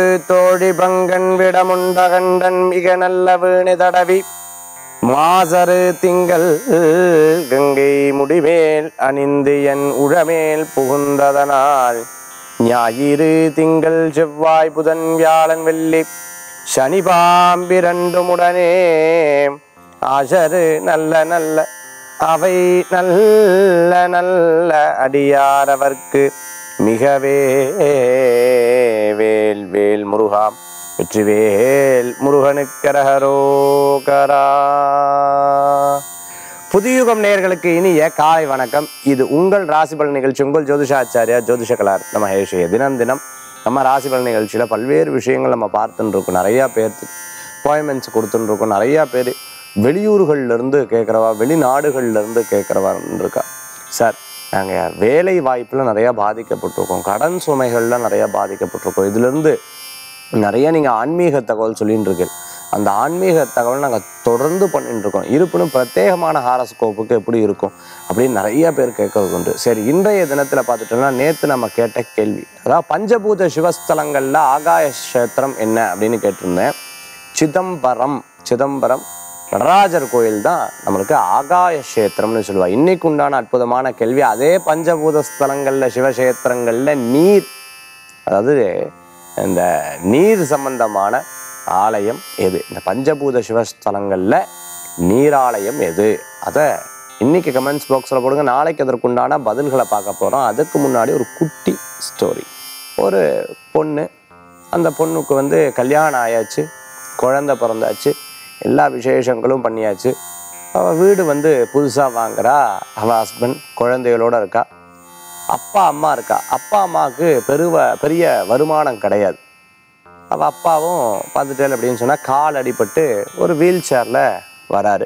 தோழி பங்கன் விடமுண்டகண்டன் மிக நல்ல வீணி தடவி மாசரு திங்கள் கங்கை முடிமேல் அணிந்து என் உழமேல் புகுந்ததனால் ஞாயிறு திங்கள் செவ்வாய் புதன் வியாழன் வெள்ளி சனி பாம்பிரண்டுமுடனே ஆசரு நல்ல நல்ல அவை நல்ல நல்ல அடியாரவர்க்கு மிகவே வேல் வேல் முருகாம் வெற்றிவேல் முருகனுக்கரகரோகரா புதியுகம் நேயர்களுக்கு இனிய காலை வணக்கம் இது உங்கள் ராசிபலன் நிகழ்ச்சி உங்கள் ஜோதிஷாச்சாரியா ஜோதிஷ கலார் நம்ம ஹேஷிய தினம் தினம் நம்ம ராசிபலன் நிகழ்ச்சியில் பல்வேறு விஷயங்கள் நம்ம பார்த்துட்டு இருக்கோம் நிறையா பேர்த்துக்கு அப்பாயின்மெண்ட்ஸ் கொடுத்துட்டு இருக்கோம் நிறையா பேர் வெளியூர்கள்ல இருந்து கேட்குறவா வெளிநாடுகள்ல இருந்து கேட்குறவா இருக்கா சார் நாங்கள் வேலை வாய்ப்பில் நிறையா பாதிக்கப்பட்டிருக்கோம் கடன் சுமைகளில் நிறையா பாதிக்கப்பட்டிருக்கோம் இதுலேருந்து நிறைய நீங்கள் ஆன்மீக தகவல் சொல்லிட்டு இருக்கீங்க அந்த ஆன்மீக தகவல் நாங்கள் தொடர்ந்து பண்ணிட்டு இருக்கோம் இருப்பினும் பிரத்யேகமான ஹாரஸ்கோப்புக்கு எப்படி இருக்கும் அப்படின்னு நிறைய பேர் கேட்கறது உண்டு சரி இன்றைய தினத்தில் பார்த்துட்டோம்னா நேற்று நம்ம கேட்ட கேள்வி அதாவது பஞ்சபூத சிவஸ்தலங்களில் ஆகாய கஷேத்திரம் என்ன அப்படின்னு கேட்டிருந்தேன் சிதம்பரம் சிதம்பரம் நடராஜர் கோயில் தான் நம்மளுக்கு ஆகாய கஷேத்திரம்னு சொல்லுவா இன்னைக்கு உண்டான அற்புதமான கேள்வி அதே பஞ்சபூத ஸ்தலங்கள்ல சிவகஷேத்திரங்கள்ல நீர் அதாவது இந்த நீர் சம்பந்தமான ஆலயம் எது இந்த பஞ்சபூத சிவஸ்தலங்கள்ல நீராலயம் எது அதை இன்னைக்கு கமெண்ட்ஸ் பாக்ஸில் போடுங்க நாளைக்கு அதற்குண்டான பதில்களை பார்க்க போகிறோம் அதுக்கு முன்னாடி ஒரு குட்டி ஸ்டோரி ஒரு பொண்ணு அந்த பொண்ணுக்கு வந்து கல்யாணம் ஆயாச்சு குழந்தை பிறந்தாச்சு எல்லா விசேஷங்களும் பண்ணியாச்சு அவள் வீடு வந்து புதுசாக வாங்குறா அவள் ஹஸ்பண்ட் குழந்தைகளோட இருக்கா அப்பா அம்மா இருக்கா அப்பா அம்மாவுக்கு பெருவ பெரிய வருமானம் கிடையாது அவள் அப்பாவும் பார்த்துட்டேன் அப்படின்னு சொன்னால் கால் அடிபட்டு ஒரு வீல் சேரில் வராரு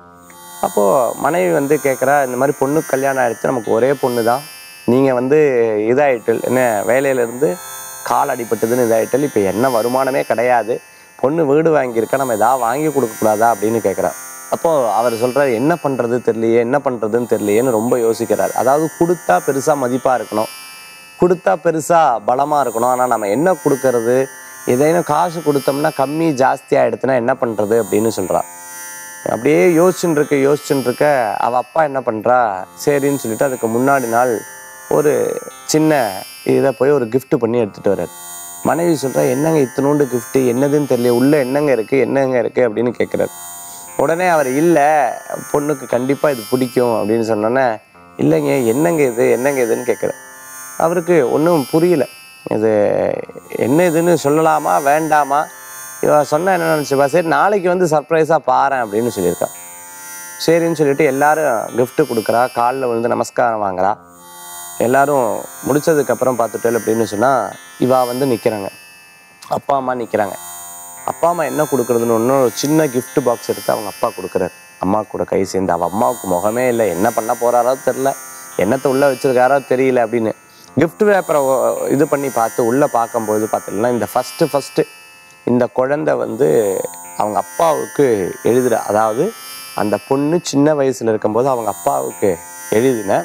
அப்போது மனைவி வந்து கேட்குறா இந்த மாதிரி பொண்ணுக்கு கல்யாணம் ஆயிடுச்சு நமக்கு ஒரே பொண்ணு தான் நீங்கள் வந்து இதாயிட்டல் என்ன வேலையிலேருந்து கால் அடிபட்டதுன்னு இதாயிட்டல் இப்போ என்ன வருமானமே கிடையாது பொண்ணு வீடு வாங்கியிருக்கா நம்ம எதாவது வாங்கி கொடுக்கக்கூடாதா அப்படின்னு கேட்குறா அப்போது அவர் சொல்கிறார் என்ன பண்ணுறது தெரியலையே என்ன பண்ணுறதுன்னு தெரியலையேன்னு ரொம்ப யோசிக்கிறார் அதாவது கொடுத்தா பெருசாக மதிப்பாக இருக்கணும் கொடுத்தா பெருசாக பலமாக இருக்கணும் ஆனால் நம்ம என்ன கொடுக்கறது ஏதேனும் காசு கொடுத்தோம்னா கம்மி ஜாஸ்தி ஆகிடுதுன்னா என்ன பண்ணுறது அப்படின்னு சொல்கிறா அப்படியே யோசிச்சுட்டு இருக்க யோசிச்சுட்டு இருக்க அவள் அப்பா என்ன பண்ணுறா சரின்னு சொல்லிட்டு அதுக்கு முன்னாடி நாள் ஒரு சின்ன இதை போய் ஒரு gift பண்ணி எடுத்துகிட்டு வர்றார் மனைவி சொல்கிறா என்னங்க இத்தினோண்டு gift என்னதுன்னு தெரியல உள்ளே என்னங்க இருக்குது என்னங்க இருக்குது அப்படின்னு கேட்குறாரு உடனே அவர் இல்லை பொண்ணுக்கு கண்டிப்பாக இது பிடிக்கும் அப்படின்னு சொன்னோன்னே இல்லைங்க என்னங்க இது என்னங்க இதுன்னு கேட்குறாரு அவருக்கு ஒன்றும் புரியல இது என்ன இதுன்னு சொல்லலாமா வேண்டாமா இவ சொன்ன என்ன நினச்சிப்பா சரி நாளைக்கு வந்து சர்ப்ரைஸாக பாரேன் அப்படின்னு சொல்லியிருக்கா சரின்னு சொல்லிட்டு எல்லாரும் gift கொடுக்குறா காலில் விழுந்து நமஸ்காரம் வாங்குறா எல்லாரும் முடிச்சதுக்கப்புறம் பார்த்துட்டேன் அப்படின்னு சொன்னால் இவா வந்து நிற்கிறாங்க அப்பா அம்மா நிற்கிறாங்க அப்பா அம்மா என்ன கொடுக்குறதுன்னு ஒன்றும் ஒரு சின்ன gift பாக்ஸ் எடுத்து அவங்க அப்பா கொடுக்குறாரு அம்மா கூட கை சேர்ந்து அவள் அம்மாவுக்கு முகமே இல்லை என்ன பண்ண போகிறாரோ தெரில என்னத்தை உள்ளே வச்சிருக்காரோ தெரியல அப்படின்னு gift பேப்பரை இது பண்ணி பார்த்து உள்ளே பார்க்கும்போது பார்த்தீங்கன்னா இந்த ஃபஸ்ட்டு ஃபஸ்ட்டு இந்த குழந்தை வந்து அவங்க அப்பாவுக்கு எழுதுற அதாவது அந்த பொண்ணு சின்ன வயசில் இருக்கும்போது அவங்க அப்பாவுக்கு எழுதின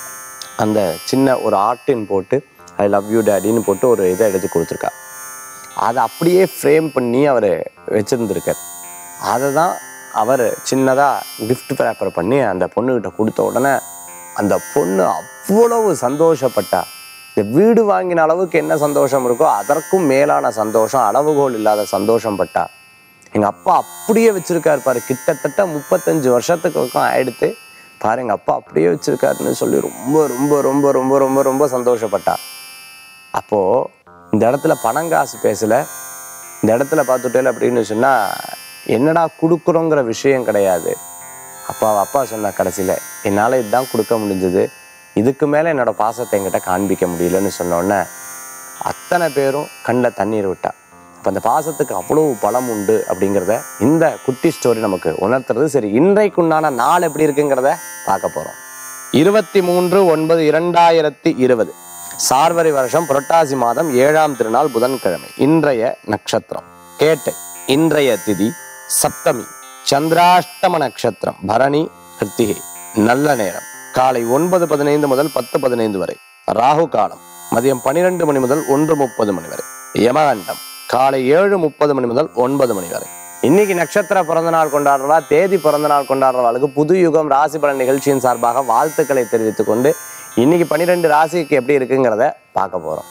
அந்த சின்ன ஒரு ஆர்டின் போட்டு ஐ லவ் யூ டேடின்னு போட்டு ஒரு இதை எடுத்து கொடுத்துருக்கா அதை அப்படியே ஃப்ரேம் பண்ணி அவர் வச்சுருந்துருக்கார் அதை தான் அவர் சின்னதாக gift பேப்பர் பண்ணி அந்த பொண்ணுக்கிட்ட கொடுத்த உடனே அந்த பொண்ணு அவ்வளவு சந்தோஷப்பட்டா இந்த வீடு வாங்கின அளவுக்கு என்ன சந்தோஷம் இருக்கோ அதற்கும் மேலான சந்தோஷம் அளவுகோல் இல்லாத சந்தோஷம் பட்டா எங்கள் அப்பா அப்படியே வச்சிருக்காரு பாரு கிட்டத்தட்ட முப்பத்தஞ்சு வருஷத்துக்கு பக்கம் ஆயிடுத்து பாரு எங்கள் அப்பா அப்படியே வச்சிருக்காருன்னு சொல்லி ரொம்ப ரொம்ப ரொம்ப ரொம்ப ரொம்ப ரொம்ப சந்தோஷப்பட்டா அப்போது இந்த இடத்துல பணங்காசு பேசலை இந்த இடத்துல பார்த்துட்டேல அப்படின்னு சொன்னால் என்னடா கொடுக்குறோங்கிற விஷயம் கிடையாது அப்பா அவ அப்பா சொன்ன கடைசியில் என்னால் இதுதான் கொடுக்க முடிஞ்சது இதுக்கு மேலே என்னோட பாசத்தை என்கிட்ட காண்பிக்க முடியலன்னு சொன்னோடனே அத்தனை பேரும் கண்ணில் தண்ணீர் விட்டா அப்போ அந்த பாசத்துக்கு அவ்வளோ பலம் உண்டு அப்படிங்கிறத இந்த குட்டி ஸ்டோரி நமக்கு உணர்த்துறது சரி இன்றைக்குண்டான நாள் எப்படி இருக்குங்கிறத பார்க்க போகிறோம் இருபத்தி மூன்று ஒன்பது இரண்டாயிரத்தி இருபது சார்வரி வருஷம் புரட்டாசி மாதம் ஏழாம் திருநாள் புதன்கிழமை இன்றைய நட்சத்திரம் கேட்டு இன்றைய திதி சப்தமி சந்திராஷ்டம நட்சத்திரம் பரணி கிருத்திகை நல்ல நேரம் காலை ஒன்பது பதினைந்து முதல் பத்து பதினைந்து வரை ராகு காலம் மதியம் பனிரெண்டு மணி முதல் ஒன்று முப்பது மணி வரை யமகண்டம் காலை ஏழு முப்பது மணி முதல் ஒன்பது மணி வரை இன்னைக்கு நட்சத்திர பிறந்த நாள் கொண்டாடுறவா தேதி பிறந்த நாள் கொண்டாடுறவாளுக்கு புது யுகம் ராசி பலன் நிகழ்ச்சியின் சார்பாக வாழ்த்துக்களை தெரிவித்துக் கொண்டு இன்னைக்கு பன்னிரெண்டு ராசிக்கு எப்படி இருக்குங்கிறத பார்க்க போறோம்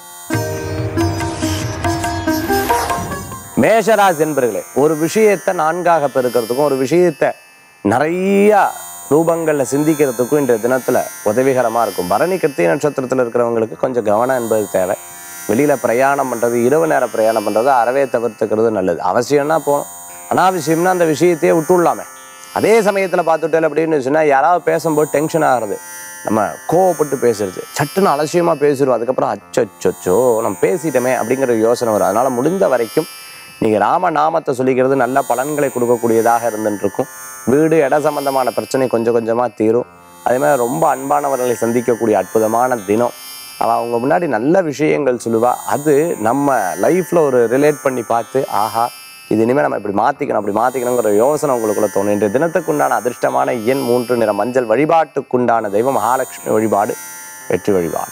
மேஷராசி என்பர்களே ஒரு விஷயத்தை நான்காக பெருக்கிறதுக்கும் ஒரு விஷயத்தை நிறைய ரூபங்கள்ல சிந்திக்கிறதுக்கும் இன்றைய தினத்துல உதவிகரமா இருக்கும் பரணி கிருத்திய நட்சத்திரத்துல இருக்கிறவங்களுக்கு கொஞ்சம் கவனம் என்பது தேவை வெளியில பிரயாணம் பண்றது இரவு நேர பிரயாணம் பண்றது அறவே தவிர்த்துக்கிறது நல்லது அவசியம்னா போகணும் அனாவசியம்னா அந்த விஷயத்தையே விட்டுடலாமே அதே சமயத்துல பார்த்துட்டேன் அப்படின்னு சொன்னா யாராவது பேசும்போது டென்ஷன் ஆகிறது நம்ம கோவப்பட்டு பேசுறது சட்டுன்னு அலட்சியமா பேசிடுவோம் அதுக்கப்புறம் அச்சோ நம்ம பேசிட்டோமே அப்படிங்கிற ஒரு யோசனை வரும் அதனால முடிந்த வரைக்கும் நீங்க ராம நாமத்தை சொல்லிக்கிறது நல்ல பலன்களை கொடுக்கக்கூடியதாக இருந்துட்டு இருக்கும் வீடு இட சம்பந்தமான பிரச்சனை கொஞ்சம் கொஞ்சமா தீரும் அதே மாதிரி ரொம்ப அன்பானவர்களை சந்திக்கக்கூடிய அற்புதமான தினம் அவ அவங்க முன்னாடி நல்ல விஷயங்கள் சொல்லுவா அது நம்ம லைஃப்ல ஒரு ரிலேட் பண்ணி பார்த்து ஆஹா இது இனிமேல் நம்ம இப்படி மாற்றிக்கணும் அப்படி மாற்றிக்கணுங்கிற யோசனை உங்களுக்குள்ள தோணும் இன்றைய தினத்துக்குண்டான அதிர்ஷ்டமான எண் மூன்று நிற மஞ்சள் வழிபாட்டுக்குண்டான தெய்வம் மகாலட்சுமி வழிபாடு வெற்றி வழிபாடு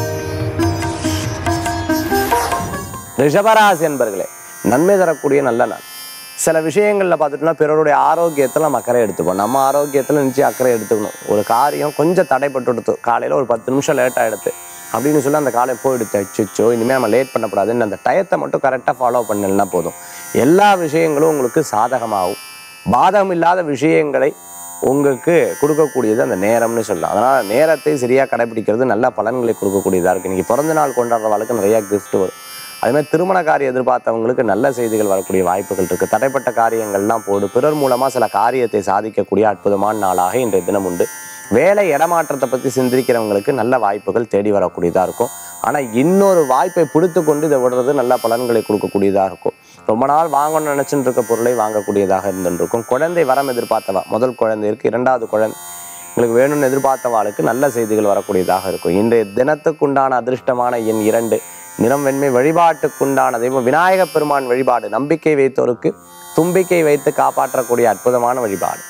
ரிஷபராசி என்பர்களே நன்மை தரக்கூடிய நல்ல நாள் சில விஷயங்களில் பார்த்துட்டோம்னா பிறருடைய ஆரோக்கியத்தில் நம்ம அக்கறை எடுத்துப்போம் நம்ம ஆரோக்கியத்தில் நிச்சயம் அக்கறை எடுத்துக்கணும் ஒரு காரியம் கொஞ்சம் தடைப்பட்டு எடுத்து காலையில் ஒரு பத்து நிமிஷம் லேட் ஆகிடுது அப்படின்னு சொல்லி அந்த காலை போயிடுத்து அச்சோ இனிமேல் நம்ம லேட் பண்ணக்கூடாதுன்னு அந்த டயத்தை மட்டும் கரெக்டாக ஃபாலோ பண்ணலன்னா போதும் எல்லா விஷயங்களும் உங்களுக்கு சாதகமாகும் பாதகம் இல்லாத விஷயங்களை உங்களுக்கு கொடுக்கக்கூடியது அந்த நேரம்னு சொல்லலாம் அதனால் நேரத்தை சரியாக கடைபிடிக்கிறது நல்ல பலன்களை கொடுக்கக்கூடியதாக இருக்குது இன்றைக்கி பிறந்த நாள் கொண்டாடுறவளுக்கு நிறையா gift வரும் அதே மாதிரி திருமண காரியம் எதிர்பார்த்தவங்களுக்கு நல்ல செய்திகள் வரக்கூடிய வாய்ப்புகள் இருக்குது தடைப்பட்ட காரியங்கள்லாம் போடு பிறர் மூலமாக சில காரியத்தை சாதிக்கக்கூடிய அற்புதமான நாளாக இன்றைய தினம் உண்டு வேலை இடமாற்றத்தை பற்றி சிந்திக்கிறவங்களுக்கு நல்ல வாய்ப்புகள் தேடி வரக்கூடியதாக இருக்கும் ஆனால் இன்னொரு வாய்ப்பை பிடித்து கொண்டு இதை விடுறது நல்ல பலன்களை கொடுக்கக்கூடியதாக இருக்கும் ரொம்ப நாள் வாங்கணும்னு நினச்சிட்டு இருக்க பொருளை வாங்கக்கூடியதாக இருந்துருக்கும் குழந்தை வரம் எதிர்பார்த்தவா முதல் குழந்தை இருக்கு இரண்டாவது குழந்தை உங்களுக்கு வேணும்னு எதிர்பார்த்தவாளுக்கு நல்ல செய்திகள் வரக்கூடியதாக இருக்கும் இன்றைய தினத்துக்குண்டான அதிர்ஷ்டமான எண் இரண்டு நிறம் வெண்மை வழிபாட்டுக்குண்டான தெய்வம் விநாயக பெருமான் வழிபாடு நம்பிக்கை வைத்தோருக்கு தும்பிக்கை வைத்து காப்பாற்றக்கூடிய அற்புதமான வழிபாடு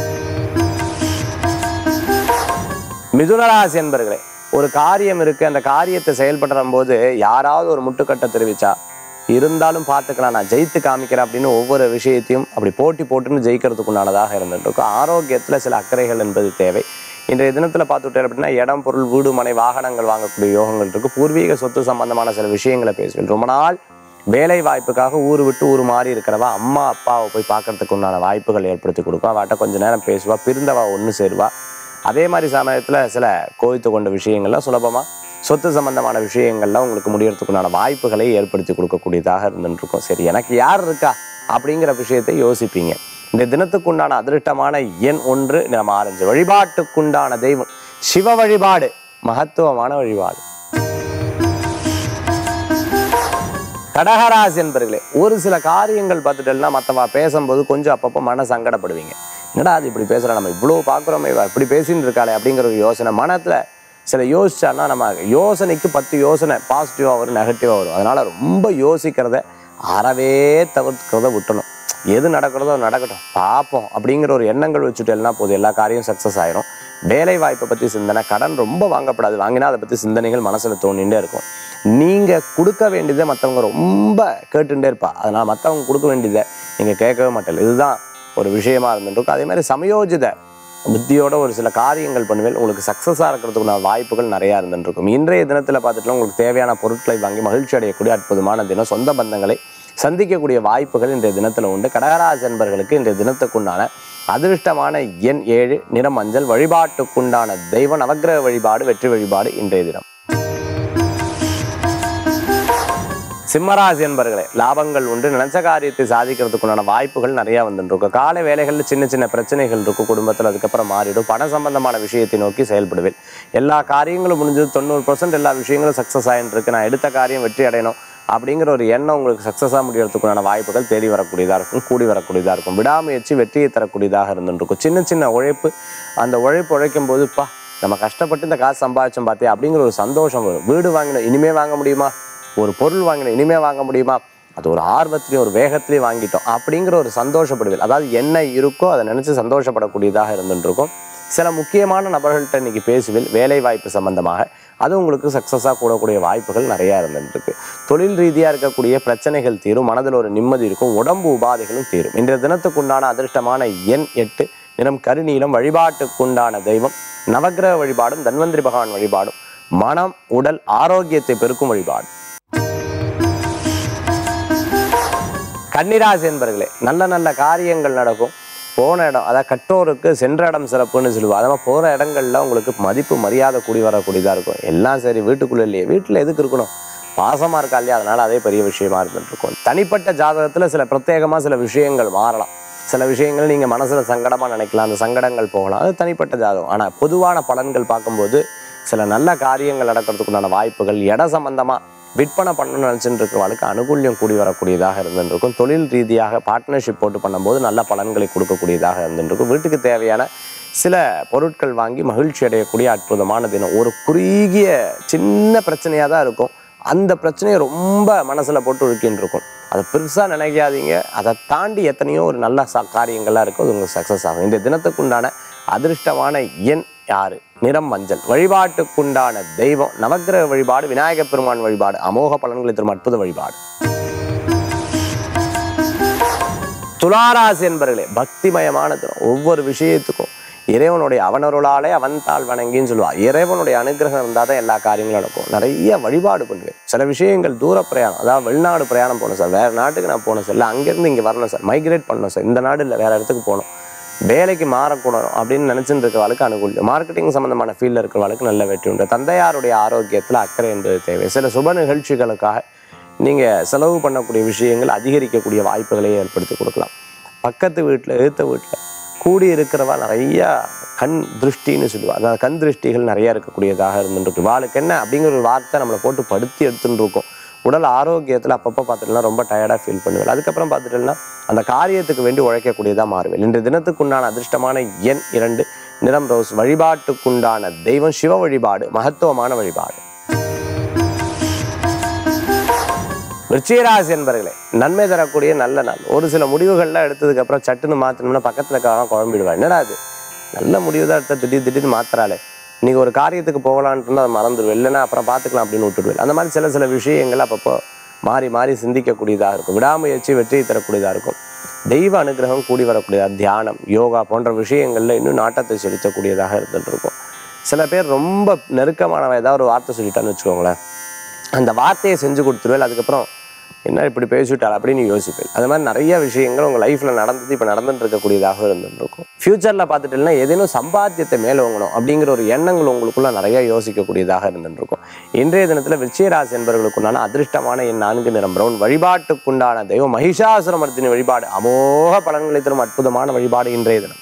மிதுனராசி என்பர்களே ஒரு காரியம் இருக்கு அந்த காரியத்தை செயல்படுற போது யாராவது ஒரு முட்டுக்கட்டை தெரிவிச்சா இருந்தாலும் பார்த்துக்கலாம் நான் ஜெயித்து காமிக்கிறேன் அப்படின்னு ஒவ்வொரு விஷயத்தையும் அப்படி போட்டி போட்டுன்னு ஜெயிக்கிறதுக்குண்டானதாக இருந்துட்டு இருக்கும் ஆரோக்கியத்தில் சில அக்கறைகள் என்பது தேவை இன்றைய தினத்தில் பார்த்துட்டேன் அப்படின்னா இடம் பொருள் வீடு மனை வாகனங்கள் வாங்கக்கூடிய யோகங்கள் இருக்கு பூர்வீக சொத்து சம்பந்தமான சில விஷயங்களை பேசுவேன் ரொம்ப நாள் வேலை வாய்ப்புக்காக ஊர் விட்டு ஊர் மாறி இருக்கிறவா அம்மா அப்பாவை போய் பார்க்கறதுக்கு உண்டான வாய்ப்புகள் ஏற்படுத்தி கொடுக்கும் அவட்ட கொஞ்ச நேரம் பேசுவா பிரிந்தவா ஒன்று சேருவா அதே மாதிரி சமயத்தில் சில கோவித்து கொண்ட விஷயங்கள்லாம் சுலபமாக சொத்து சம்பந்தமான விஷயங்கள்லாம் உங்களுக்கு முடியறதுக்குண்டான வாய்ப்புகளை ஏற்படுத்தி கொடுக்கக்கூடியதாக இருந்துட்டு இருக்கும் சரி எனக்கு யார் இருக்கா அப்படிங்கிற விஷயத்தை யோசிப்பீங்க இந்த தினத்துக்குண்டான அதிருஷ்டமான எண் ஒன்று நம்ம ஆரஞ்சு வழிபாட்டுக்குண்டான தெய்வம் சிவ வழிபாடு மகத்துவமான வழிபாடு கடகராசி என்பர்களே ஒரு சில காரியங்கள் பார்த்துட்டேன்னா மற்றவா பேசும்போது கொஞ்சம் அப்பப்போ மன சங்கடப்படுவீங்க என்னடா அது இப்படி பேசுகிறா நம்ம இவ்வளோ பார்க்குறோமே இவ இப்படி பேசின்னு இருக்காளே அப்படிங்கிற ஒரு யோசனை மனத்தில் சில யோசிச்சான்னா நம்ம யோசனைக்கு பத்து யோசனை பாசிட்டிவாக வரும் நெகட்டிவாக வரும் அதனால் ரொம்ப யோசிக்கிறத அறவே தவிர்க்கிறத விட்டணும் எது நடக்கிறதோ அது நடக்கட்டும் பார்ப்போம் அப்படிங்கிற ஒரு எண்ணங்கள் வச்சுட்டேன்னா போதும் எல்லா காரியம் சக்ஸஸ் ஆயிரும் வேலை வாய்ப்பை பற்றி சிந்தனை கடன் ரொம்ப வாங்கப்படாது வாங்கினா அதை பற்றி சிந்தனைகள் மனசில் தோணிகிட்டே இருக்கும் நீங்கள் கொடுக்க வேண்டியதை மற்றவங்க ரொம்ப கேட்டுட்டே இருப்பா அதனால் மற்றவங்க கொடுக்க வேண்டியதை நீங்கள் கேட்கவே மாட்டேன் இதுதான் ஒரு விஷயமா இருந்துருக்கும் அதே மாதிரி சமயோஜித புத்தியோட ஒரு சில காரியங்கள் பண்ணுவேன் உங்களுக்கு சக்ஸஸாக இருக்கிறதுக்குள்ள வாய்ப்புகள் நிறையா இருந்துருக்கும் இன்றைய தினத்தில் பார்த்துட்டு உங்களுக்கு தேவையான பொருட்களை வாங்கி மகிழ்ச்சி அடையக்கூடிய அற்புதமான தினம் சொந்த பந்தங்களை சந்திக்கக்கூடிய வாய்ப்புகள் இன்றைய தினத்தில் உண்டு கடகராசி என்பர்களுக்கு இன்றைய தினத்துக்குண்டான அதிர்ஷ்டமான எண் ஏழு நிறம் மஞ்சள் வழிபாட்டுக்குண்டான தெய்வ நவக்கிரக வழிபாடு வெற்றி வழிபாடு இன்றைய தினம் சிம்மராசி என்பர்களே லாபங்கள் உண்டு நினைச்ச காரியத்தை சாதிக்கிறதுக்குண்டான வாய்ப்புகள் நிறைய வந்துருக்கும் காலை வேலைகளில் சின்ன சின்ன பிரச்சனைகள் இருக்கும் குடும்பத்தில் அதுக்கப்புறம் மாறிடும் பண சம்பந்தமான விஷயத்தை நோக்கி செயல்படுவேன் எல்லா காரியங்களும் முடிஞ்சது தொண்ணூறு பர்சன்ட் எல்லா விஷயங்களும் சக்ஸஸ் ஆகிட்டு இருக்கு நான் எடுத்த காரியம் வெற்றி அடையணும் அப்படிங்கிற ஒரு எண்ணம் உங்களுக்கு சக்ஸஸாக முடியறதுக்குண்டான வாய்ப்புகள் தேடி வரக்கூடியதாக இருக்கும் கூடி வரக்கூடியதாக இருக்கும் விடாமுயற்சி வெற்றியை தரக்கூடியதாக இருந்துருக்கும் சின்ன சின்ன உழைப்பு அந்த உழைப்பு உழைக்கும் போது பா நம்ம கஷ்டப்பட்டு இந்த காசு சம்பாதிச்சோம் பார்த்தே அப்படிங்கிற ஒரு சந்தோஷம் வரும் வீடு வாங்கினோம் இனிமே வாங்க முடியுமா ஒரு பொருள் வாங்கினோம் இனிமே வாங்க முடியுமா அது ஒரு ஆர்வத்திலையும் ஒரு வேகத்திலையும் வாங்கிட்டோம் அப்படிங்கிற ஒரு சந்தோஷப்படுவீர்கள் அதாவது என்ன இருக்கோ அதை நினச்சி சந்தோஷப்படக்கூடியதாக இருந்துட்டு இருக்கும் சில முக்கியமான நபர்கள்ட்ட இன்னைக்கு பேசுவில் வேலை வாய்ப்பு சம்பந்தமாக அது உங்களுக்கு சக்ஸஸாக கூடக்கூடிய வாய்ப்புகள் நிறையா இருந்துருக்கு தொழில் ரீதியாக இருக்கக்கூடிய பிரச்சனைகள் தீரும் மனதில் ஒரு நிம்மதி இருக்கும் உடம்பு உபாதைகளும் தீரும் இன்றைய தினத்துக்குண்டான அதிர்ஷ்டமான எண் எட்டு நிறம் கருநீலம் வழிபாட்டுக்குண்டான தெய்வம் நவக்கிரக வழிபாடும் தன்வந்திரி பகவான் வழிபாடும் மனம் உடல் ஆரோக்கியத்தை பெருக்கும் வழிபாடு கன்னிராசி என்பர்களே நல்ல நல்ல காரியங்கள் நடக்கும் போன இடம் அதாவது கற்றோருக்கு சென்ற இடம் சிறப்புன்னு சொல்லுவோம் அதனால் போகிற இடங்கள்ல உங்களுக்கு மதிப்பு மரியாதை கூடி வரக்கூடியதாக இருக்கும் எல்லாம் சரி வீட்டுக்குள்ளே இல்லையே வீட்டில் எதுக்கு இருக்கணும் பாசமாக இருக்கா இல்லையா அதனால் அதே பெரிய விஷயமா இருந்துட்டு இருக்கும் தனிப்பட்ட ஜாதகத்தில் சில பிரத்யேகமாக சில விஷயங்கள் மாறலாம் சில விஷயங்கள் நீங்கள் மனசில் சங்கடமாக நினைக்கலாம் அந்த சங்கடங்கள் போகலாம் அது தனிப்பட்ட ஜாதகம் ஆனால் பொதுவான பலன்கள் பார்க்கும்போது சில நல்ல காரியங்கள் நடக்கிறதுக்கு உண்டான வாய்ப்புகள் இட சம்பந்தமாக விற்பனை பண்ணணும்னு நினச்சிட்டு இருக்கிறவங்களுக்கு அனுகூல்யம் கூடி வரக்கூடியதாக இருந்துருக்கும் தொழில் ரீதியாக பார்ட்னர்ஷிப் போட்டு பண்ணும்போது நல்ல பலன்களை கொடுக்கக்கூடியதாக இருந்துருக்கும் வீட்டுக்கு தேவையான சில பொருட்கள் வாங்கி மகிழ்ச்சி அடையக்கூடிய அற்புதமான தினம் ஒரு குறுகிய சின்ன பிரச்சனையாக தான் இருக்கும் அந்த பிரச்சனையை ரொம்ப மனசில் போட்டு உழுக்கின்னு இருக்கும் அதை பெருசாக நினைக்காதீங்க அதை தாண்டி எத்தனையோ ஒரு நல்ல ச காரியங்கள்லாம் இருக்கும் அது உங்களுக்கு சக்ஸஸ் ஆகும் இந்த தினத்துக்குண்டான அதிர்ஷ்டமான எண் யாரு நிறம் மஞ்சள் வழிபாட்டுக்குண்டான தெய்வம் நவக்கிரக வழிபாடு விநாயகப் பெருமான் வழிபாடு அமோக பலன்களை தரும் அற்புத வழிபாடு துளாராசி என்பர்களே பக்திமயமான தினம் ஒவ்வொரு விஷயத்துக்கும் இறைவனுடைய அவனருளாலே அவன்தாள் வணங்கின்னு சொல்லுவா இறைவனுடைய அனுகிரகம் இருந்தால் தான் எல்லா காரியங்களும் நடக்கும் நிறைய வழிபாடு பண்ணுவேன் சில விஷயங்கள் தூர பிரயாணம் அதாவது வெளிநாடு பிரயாணம் போகணும் சார் வேறு நாட்டுக்கு நான் போகணும் சார் இல்லை அங்கேருந்து இங்கே வரணும் சார் மைக்ரேட் பண்ணணும் சார் இந்த நாடு இல்லை வேறு இடத்துக்கு போகணும் வேலைக்கு மாறக்கூடாது அப்படின்னு நினச்சிட்டு இருக்கிறவளுக்கு அனுகூலம் மார்க்கெட்டிங் சம்மந்தமான ஃபீல்டில் இருக்கிறவளுக்கு நல்ல வெற்றி உண்டு தந்தையாருடைய ஆரோக்கியத்தில் அக்கறை என்பது தேவை சில சுப நிகழ்ச்சிகளுக்காக நீங்கள் செலவு பண்ணக்கூடிய விஷயங்கள் அதிகரிக்கக்கூடிய வாய்ப்புகளை ஏற்படுத்தி கொடுக்கலாம் பக்கத்து வீட்டில் எழுத்த வீட்டில் கூடி இருக்கிறவா நிறையா கண் திருஷ்டின்னு சொல்லுவா அதாவது கண் திருஷ்டிகள் நிறையா இருக்கக்கூடியதாக இருந்துருக்கு வாளுக்கு என்ன அப்படிங்கிற ஒரு வார்த்தை நம்மளை போட்டு படுத்தி எடுத்துட்டு இருக்கோம் உடல் ஆரோக்கியத்தில் அப்பப்போ பார்த்துட்டுனா ரொம்ப டயர்டாக ஃபீல் பண்ணுவேன் அதுக்கப்புறம் பார்த்துட்டேன்னா அந்த காரியத்துக்கு வேண்டி உழைக்கக்கூடியதாக மாறுவேன் இன்றைய தினத்துக்குண்டான அதிர்ஷ்டமான எண் இரண்டு நிறம் ரோஸ் வழிபாட்டுக்குண்டான தெய்வம் சிவ வழிபாடு மகத்துவமான வழிபாடு விருச்சிகராசி என்பர்களே நன்மை தரக்கூடிய நல்ல நாள் ஒரு சில முடிவுகள்லாம் எடுத்ததுக்கு அப்புறம் சட்டுன்னு மாற்றணும்னா பக்கத்தில் இருக்கிறவங்க குழம்பிடுவா என்னடா அது நல்ல முடிவு தான் எடுத்த திடீர் திடீர்னு மாத்துறாளே இன்னைக்கு ஒரு காரியத்துக்கு போகலான்ட்டு இருந்தா அதை மறந்துடுவேன் இல்லைன்னா அப்புறம் பார்த்துக்கலாம் அப்படின்னு விட்டுடுவேன் அந்த மாதிரி சில சில விஷயங்கள் அப்பப்போ மாறி மாறி சிந்திக்கக்கூடியதாக இருக்கும் விடாமுயற்சி வெற்றியை தரக்கூடியதாக இருக்கும் தெய்வ அனுகிரகம் கூடி வரக்கூடியதாக தியானம் யோகா போன்ற விஷயங்களில் இன்னும் நாட்டத்தை செலுத்தக்கூடியதாக இருந்துட்டு இருக்கும் சில பேர் ரொம்ப நெருக்கமானவன் ஏதாவது ஒரு வார்த்தை சொல்லிட்டான்னு வச்சுக்கோங்களேன் அந்த வார்த்தையை செஞ்சு கொடுத்துருவேன் அதுக்கப்புறம் என்ன இப்படி பேசிவிட்டாள் அப்படின்னு யோசிப்பேன் அது மாதிரி நிறைய விஷயங்கள் உங்கள் லைஃப்பில் நடந்தது இப்போ நடந்துட்டு இருக்கக்கூடியதாக இருந்துட்டு இருக்கும் ஃப்யூச்சரில் பார்த்துட்டீங்கன்னா ஏதேனும் சம்பாத்தியத்தை மேலே வாங்கணும் அப்படிங்கிற ஒரு எண்ணங்கள் உங்களுக்குள்ள நிறைய யோசிக்கக்கூடியதாக இருந்துட்டு இருக்கும் இன்றைய தினத்தில் விச்சயராசி என்பவர்களுக்குண்டான அதிர்ஷ்டமான என் நான்கு நிறம் பிரவுன் வழிபாட்டுக்குண்டான தெய்வம் மகிஷாசுரமர்த்தினி வழிபாடு அமோக பலன்களை தரும் அற்புதமான வழிபாடு இன்றைய தினம்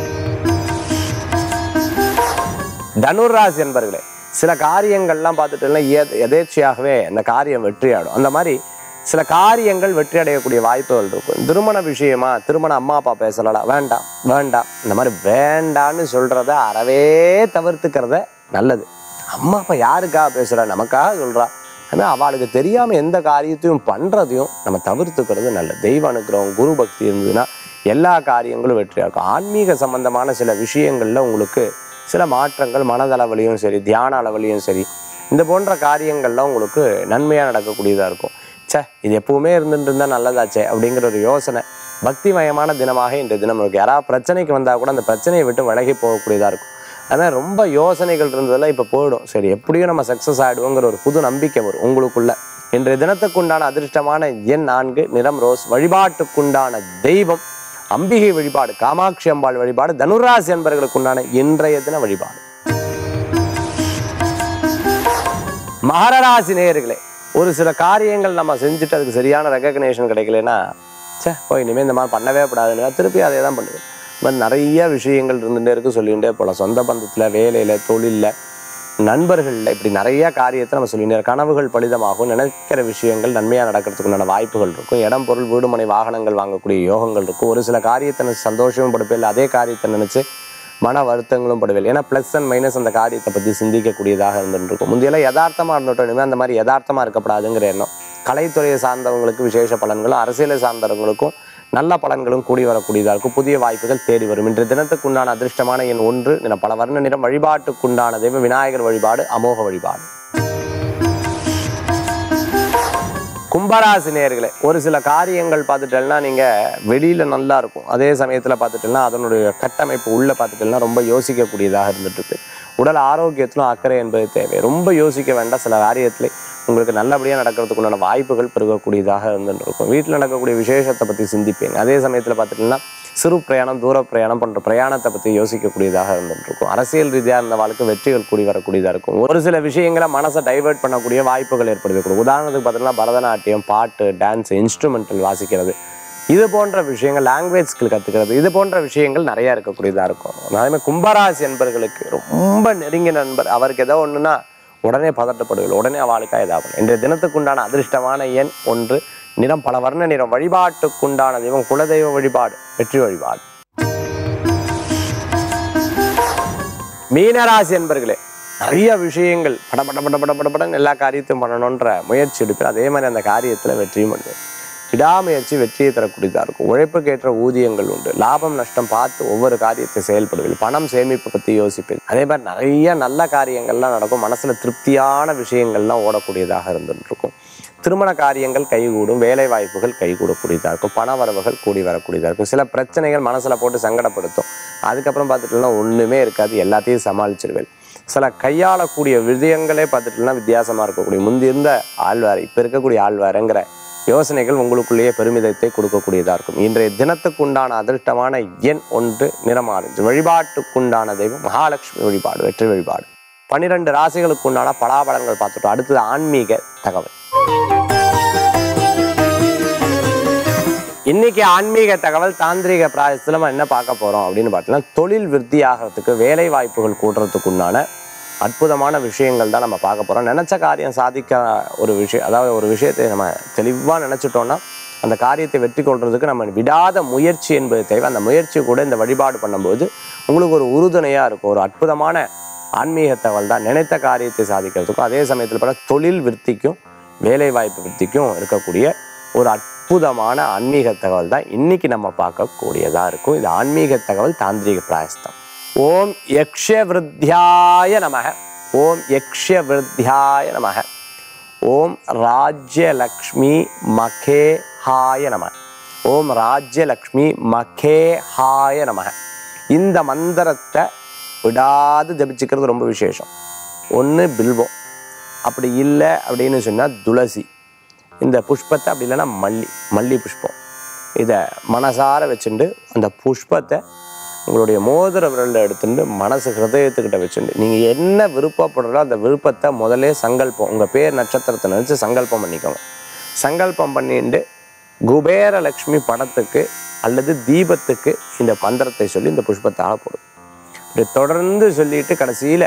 தனுர் ராசி என்பர்களே சில காரியங்கள்லாம் பார்த்துட்டோம்னா எத எதேச்சையாகவே அந்த காரியம் வெற்றியாடும் அந்த மாதிரி சில காரியங்கள் வெற்றி அடையக்கூடிய வாய்ப்புகள் இருக்கும் திருமண விஷயமா திருமண அம்மா அப்பா பேசலாம் வேண்டாம் வேண்டாம் இந்த மாதிரி வேண்டான்னு சொல்றத அறவே தவிர்த்துக்கிறத நல்லது அம்மா அப்பா யாருக்காக பேசுறா நமக்காக சொல்றா ஆனால் அவளுக்கு தெரியாம எந்த காரியத்தையும் பண்றதையும் நம்ம தவிர்த்துக்கிறது நல்லது தெய்வ அனுக்கிரகம் குரு பக்தி இருந்ததுன்னா எல்லா காரியங்களும் வெற்றியாக இருக்கும் ஆன்மீக சம்பந்தமான சில விஷயங்கள்ல உங்களுக்கு சில மாற்றங்கள் மனதளவிலையும் சரி தியான அளவிலையும் சரி இந்த போன்ற காரியங்கள்லாம் உங்களுக்கு நன்மையாக நடக்கக்கூடியதாக இருக்கும் ச்சே இது எப்பவுமே இருந்துட்டு இருந்தால் நல்லதாச்சே அப்படிங்கிற ஒரு யோசனை பக்திமயமான தினமாக இந்த தினம் இருக்கு யாராவது பிரச்சனைக்கு வந்தால் கூட அந்த பிரச்சனையை விட்டு விலகி போகக்கூடியதாக இருக்கும் ஆனால் ரொம்ப யோசனைகள் இருந்ததெல்லாம் இப்போ போயிடும் சரி எப்படியும் நம்ம சக்ஸஸ் ஆகிடுவோங்கிற ஒரு புது நம்பிக்கை வரும் உங்களுக்குள்ள இன்றைய தினத்துக்குண்டான அதிர்ஷ்டமான எண் நான்கு நிறம் ரோஸ் வழிபாட்டுக்குண்டான தெய்வம் அம்பிகை வழிபாடு காமாட்சி அம்பாள் வழிபாடு தனுராசி என்பவர்களுக்குண்டான இன்றைய தின வழிபாடு மகர ராசி நேயர்களே ஒரு சில காரியங்கள் நம்ம செஞ்சுட்டு அதுக்கு சரியான ரெகக்னேஷன் கிடைக்கலனா ச்சே போய் இனிமேல் இந்த மாதிரி பண்ணவே கூடாதுன்னு திருப்பி அதே தான் பண்ணுவேன் இந்த மாதிரி நிறைய விஷயங்கள் இருந்துகிட்டே இருக்கு சொல்லிகிட்டே போகலாம் சொந்த பந்தத்தில் வேலையில் தொழிலில் நண்பர்களில் இப்படி நிறைய காரியத்தை நம்ம சொல்லிட்டு இருக்கோம். கனவுகள் பலிதமாகும் நினைக்கிற விஷயங்கள் நன்மையாக நடக்கிறதுக்குண்டான வாய்ப்புகள் இருக்கும் இடம் பொருள் வீடுமனை வாகனங்கள் வாங்கக்கூடிய யோகங்கள் இருக்கும் ஒரு சில காரியத்தை நினைச்சு சந்தோஷமும் படுப்பில்லை அதே காரியத்தை நினைச்சு மன வருத்தங்களும் படுவில்லை ஏன்னா ப்ளஸ் அண்ட் மைனஸ் அந்த காரியத்தை பற்றி சிந்திக்கக்கூடியதாக இருந்துட்டு இருக்கும் முந்தையெல்லாம் யதார்த்தமாக இருந்துட்டோம் இனிமேல் அந்த மாதிரி யதார்த்தமாக இருக்கப்படாதுங்கிற எண்ணம் கலைத்துறையை சார்ந்தவங்களுக்கு விசேஷ பலன்களும் அரசியலை சார்ந்தவங்களுக்கும் நல்ல பலன்களும் கூடி வரக்கூடியதாக இருக்கும் புதிய வாய்ப்புகள் தேடி வரும் இன்று தினத்துக்கு உண்டான அதிர்ஷ்டமான எண் ஒன்று நிற பல வர்ண நிறம் வழிபாட்டுக்குண்டான தெய்வ விநாயகர் வழிபாடு அமோக வழிபாடு கும்பராசி நேயர்களே ஒரு சில காரியங்கள் பார்த்துட்டேன்னா நீங்கள் வெளியில் நல்லா இருக்கும் அதே சமயத்தில் பார்த்துட்டேன்னா அதனுடைய கட்டமைப்பு உள்ளே பார்த்துட்டேன்னா ரொம்ப யோசிக்கக்கூடியதாக இருந்துட்டு இருக்கு உடல் ஆரோக்கியத்திலும் அக்கறை என்பது தேவை ரொம்ப யோசிக்க வேண்டாம் சில காரியத்தில் உங்களுக்கு நல்லபடியாக நடக்கிறதுக்கு உண்டான வாய்ப்புகள் பெருகக்கூடியதாக இருந்துட்டு இருக்கும் வீட்டில் நடக்கக்கூடிய விசேஷத்தை பற்றி சிந்திப்பீங்க அதே சமயத்தில் பார்த்துட்டீங்கன்னா சிறு பிரயாணம் தூர பிரயாணம் போன்ற பிரயாணத்தை பற்றி யோசிக்கக்கூடியதாக இருந்துட்டு இருக்கும் அரசியல் ரீதியாக இருந்த வாழ்க்கை வெற்றிகள் கூடி வரக்கூடியதாக இருக்கும் ஒரு சில விஷயங்களை மனசை டைவர்ட் பண்ணக்கூடிய வாய்ப்புகள் ஏற்படுத்தி கொடுக்கும் உதாரணத்துக்கு பார்த்தீங்கன்னா பரதநாட்டியம் பாட்டு டான்ஸ் இன்ஸ்ட்ருமெண்டல் வாசிக்கிறது இது போன்ற விஷயங்கள் லாங்குவேஜ் ஸ்கில் கற்றுக்கிறது இது போன்ற விஷயங்கள் நிறைய இருக்கக்கூடியதாக இருக்கும் அதேமாதிரி கும்பராசி என்பர்களுக்கு ரொம்ப நெருங்கிய நண்பர் அவருக்கு ஏதோ ஒன்றுனா உடனே பதட்டப்படுவீர்கள் உடனே அவளுக்காக ஏதாவது இன்றைய தினத்துக்குண்டான அதிர்ஷ்டமான எண் ஒன்று நிறம் பல வர்ண நிறம் வழிபாட்டுக்குண்டான தெய்வம் குலதெய்வ வழிபாடு வெற்றி வழிபாடு மீனராசி என்பர்களே நிறைய விஷயங்கள் பட பட பட பட படபடன்னு எல்லா காரியத்தையும் பண்ணணுன்ற முயற்சி எடுப்பேன் அதே மாதிரி அந்த காரியத்தில் வெற்றியும் பண்ணுவேன் விடாமுயற்சி வெற்றியை தரக்கூடியதாக இருக்கும் உழைப்புக்கேற்ற ஊதியங்கள் உண்டு லாபம் நஷ்டம் பார்த்து ஒவ்வொரு காரியத்தை செயல்படுவீர்கள் பணம் சேமிப்பு பற்றி யோசிப்பேன் அதே மாதிரி நிறைய நல்ல காரியங்கள்லாம் நடக்கும் மனசில் திருப்தியான விஷயங்கள்லாம் ஓடக்கூடியதாக இருந்துட்டு இருக்கும் திருமண காரியங்கள் கைகூடும் வேலை வாய்ப்புகள் கைகூடக்கூடியதாக இருக்கும் பண வரவுகள் கூடி வரக்கூடியதாக இருக்கும் சில பிரச்சனைகள் மனசில் போட்டு சங்கடப்படுத்தும் அதுக்கப்புறம் பார்த்துட்டுனா ஒன்றுமே இருக்காது எல்லாத்தையும் சமாளிச்சிருவேன் சில கையாளக்கூடிய விஜயங்களே பார்த்துட்டுனா வித்தியாசமாக இருக்கக்கூடிய முந்தி இருந்த ஆழ்வார் இப்போ இருக்கக்கூடிய ஆழ்வாருங்கிற யோசனைகள் உங்களுக்குள்ளேயே பெருமிதத்தை கொடுக்கக்கூடியதாக இருக்கும் இன்றைய தினத்துக்குண்டான அதிர்ஷ்டமான எண் ஒன்று நிறமாறிஞ்சு வழிபாட்டுக்குண்டான தெய்வம் மகாலட்சுமி வழிபாடு வெற்றி வழிபாடு பன்னிரெண்டு ராசிகளுக்கு உண்டான பலாபலங்கள் பார்த்துட்டோம் அடுத்தது ஆன்மீக தகவல் இன்னைக்கு ஆன்மீக தகவல் தாந்திரிக பிராயசத்தில் நம்ம என்ன பார்க்க போறோம் அப்படின்னு பார்த்தீங்கன்னா தொழில் விருத்தி ஆகிறதுக்கு வேலை வாய்ப்புகள் கூட்டுறதுக்கு உண்டான அற்புதமான விஷயங்கள் தான் நம்ம பார்க்க போறோம் நினைச்ச காரியம் சாதிக்க ஒரு விஷயம் அதாவது ஒரு விஷயத்தை நம்ம தெளிவாக நினைச்சிட்டோம்னா அந்த காரியத்தை வெற்றி கொள்றதுக்கு நம்ம விடாத முயற்சி என்பது தேவை அந்த முயற்சி கூட இந்த வழிபாடு பண்ணும்போது உங்களுக்கு ஒரு உறுதுணையாக இருக்கும் ஒரு அற்புதமான ஆன்மீக தகவல் தான் நினைத்த காரியத்தை சாதிக்கிறதுக்கும் அதே சமயத்தில் பார்த்தா தொழில் விருத்திக்கும் வேலை வாய்ப்பு விருத்திக்கும் இருக்கக்கூடிய ஒரு அற்புதமான ஆன்மீக தகவல் தான் இன்னைக்கு நம்ம பார்க்கக்கூடியதா இருக்கும் இது ஆன்மீக தகவல் தாந்திரிக பிராயஸ்தம் ஓம் யக்ஷ விருத்தியாய நமக ஓம் யக்ஷ விருத்தியாய நமக ஓம் ராஜ்யலக்ஷ்மி மகே ஹாய நம ஓம் ராஜ்யலக்ஷ்மி மகே ஹாய நமக இந்த மந்திரத்தை விடாது ஜபிச்சுக்கிறது ரொம்ப விசேஷம் ஒன்று பில்வம் அப்படி இல்லை அப்படின்னு சொன்னால் துளசி இந்த புஷ்பத்தை அப்படி இல்லைன்னா மல்லி மல்லி புஷ்பம் இதை மனசார வச்சுட்டு அந்த புஷ்பத்தை உங்களுடைய மோதிர விரலில் எடுத்துட்டு மனசு ஹிருதயத்துக்கிட்ட வச்சுட்டு நீங்கள் என்ன விருப்பப்படுறோ அந்த விருப்பத்தை முதல்ல சங்கல்பம் உங்கள் பேர் நட்சத்திரத்தை நினச்சி சங்கல்பம் பண்ணிக்கோங்க சங்கல்பம் பண்ணிட்டு குபேரலக்ஷ்மி படத்துக்கு அல்லது தீபத்துக்கு இந்த மந்திரத்தை சொல்லி இந்த புஷ்பத்தை ஆக போடும் இப்படி தொடர்ந்து சொல்லிட்டு கடைசியில்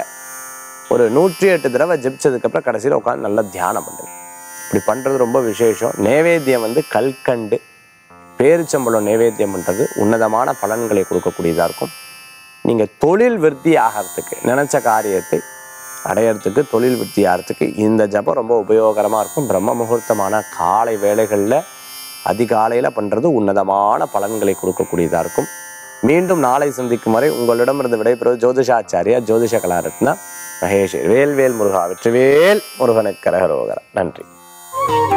ஒரு நூற்றி எட்டு தடவை ஜெபிச்சதுக்கப்புறம் கடைசியில் உட்காந்து நல்லா தியானம் பண்ணுங்க இப்படி பண்ணுறது ரொம்ப விசேஷம் நேவேத்தியம் வந்து கல்கண்டு பேரிச்சம்பழம் நேவேத்தியம் பண்ணுறது உன்னதமான பலன்களை கொடுக்கக்கூடியதாக இருக்கும் நீங்கள் தொழில் விருத்தி ஆகிறதுக்கு நினச்ச காரியத்தை அடையிறதுக்கு தொழில் விருத்தி ஆகிறதுக்கு இந்த ஜபம் ரொம்ப உபயோகரமாக இருக்கும் பிரம்ம முகூர்த்தமான காலை வேளைகளில் அதிகாலையில் பண்ணுறது உன்னதமான பலன்களை கொடுக்கக்கூடியதாக இருக்கும் மீண்டும் நாளை சந்திக்கும் வரை உங்களிடமிருந்து விடைபெறுவது ஜோதிஷாச்சாரியா ஜோதிஷ கலாரத்னா மகேஷ் வேல்வேல் முருகா வெற்றிவேல் முருகனுக்கு கரகரோகரா நன்றி